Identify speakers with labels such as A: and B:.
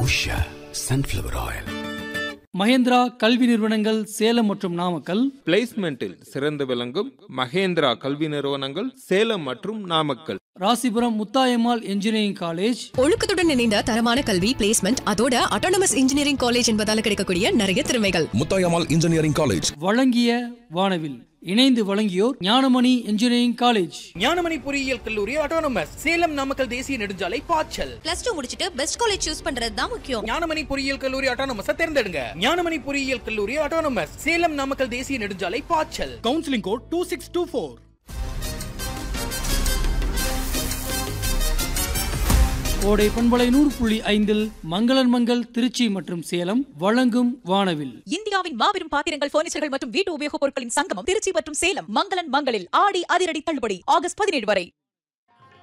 A: Usha sunflower oil
B: Mahindra கல்வி நிறுவனங்கள் சேலம் மற்றும் நாமக்கல்
C: பிளேஸ்மெண்டில் சிறந்து விளங்கும் மகேந்திரா கல்வி நிறுவனங்கள் சேலம் மற்றும் நாமக்கல்
B: ராசிபுரம் முத்தாயம்மாள் என்ஜினியரிங் காலேஜ்
D: ஒழுக்கத்துடன் இணைந்த தரமான கல்வி பிளேஸ்மெண்ட் அதோட அட்டானமஸ் இன்ஜினியரிங் காலேஜ் என்பதால கிடைக்கக்கூடிய நிறைய திறமைகள்
E: முத்தாயம்மாள் இன்ஜினியரிங் காலேஜ்
B: வழங்கிய வானவில் இணைந்து வழங்கியோர் ஞானமணி என்ஜினியரிங் காலேஜ்
F: ஞானமணி பொறியியல் கல்லூரி ஆட்டோனமஸ் சேலம் நாமக்கல் தேசிய நெடுஞ்சாலை பாய்ச்சல்
G: பிளஸ் டூ முடிச்சிட்டு பெஸ்ட் காலேஜ் சூஸ் பண்றது தான் முக்கியம்
F: ஞானமணி பொறியியல் கல்லூரி ஆட்டோனமஸ் தேர்ந்தெடுங்க ஞானமணி பொறியியல் கல்லூரி ஆட்டோனமஸ் சேலம் நாமக்கல் தேசிய நெடுஞ்சாலை பாய்ச்சல் counselling code two six two four
B: Kodai பண்பலை நூறு புள்ளி ஐந்தில் மங்களன் மங்கள் திருச்சி மற்றும் சேலம் வழங்கும் வானவில்
H: இந்தியாவின் மாபெரும் பாத்திரங்கள் பர்னிச்சர்கள் மற்றும் வீட்டு உபயோகப் பொருட்களின் சங்கமம் திருச்சி மற்றும் சேலம் மங்களன் மங்களில் ஆடி அதிரடி தள்ளுபடி ஆகஸ்ட் பதினேழு வரை